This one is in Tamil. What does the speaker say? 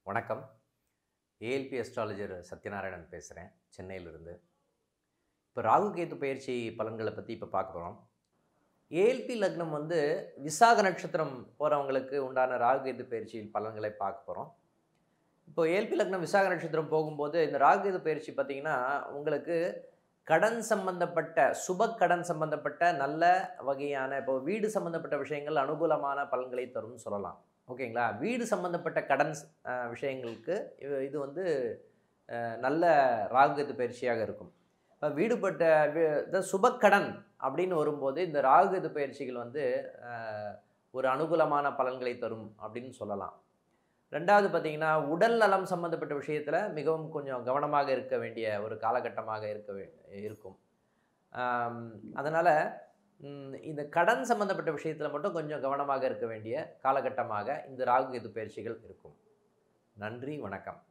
வணக்கம் ஏஎல்பி அஸ்ட்ராலஜர் சத்யநாராயணன் பேசுகிறேன் சென்னையிலிருந்து இப்போ ராகு கேது பயிற்சி பலன்களை பற்றி இப்போ பார்க்க போகிறோம் ஏஎல்பி லக்னம் வந்து விசாக நட்சத்திரம் போகிறவங்களுக்கு உண்டான ராகு கேது பயிற்சி பலன்களை பார்க்க போகிறோம் இப்போ ஏஎல்பி லக்னம் விசாக நட்சத்திரம் போகும்போது இந்த ராகு கேது பயிற்சி பார்த்திங்கன்னா உங்களுக்கு கடன் சம்பந்தப்பட்ட சுப கடன் சம்பந்தப்பட்ட நல்ல வகையான இப்போ வீடு சம்பந்தப்பட்ட விஷயங்கள் அனுகூலமான பலன்களை தரும்னு சொல்லலாம் ஓகேங்களா வீடு சம்பந்தப்பட்ட கடன் அஹ், விஷயங்களுக்கு இது- இது வந்து அஹ், நல்ல ராகுகத்து பயிற்சியாக இருக்கும் இப்போ வீடுபட்ட வி- இந்த சுபக்கடன் அப்படின்னு வரும்போது இந்த ராகுகத்து பயிற்சிகள் வந்து அஹ், ஒரு அனுகூலமான பலன்களை தரும் அப்படின்னு சொல்லலாம் ரெண்டாவது பார்த்தீங்கன்னா உடல் நலம் சம்மந்தப்பட்ட விஷயத்தில் மிகவும் கொஞ்சம் கவனமாக இருக்க வேண்டிய ஒரு காலகட்டமாக இருக்க வே- இருக்கும் அதனால் இந்த கடன் சம்மந்தப்பட்ட விஷயத்தில் மட்டும் கொஞ்சம் கவனமாக இருக்க வேண்டிய காலகட்டமாக இந்த ராகு கேது பயிற்சிகள் இருக்கும் நன்றி வணக்கம்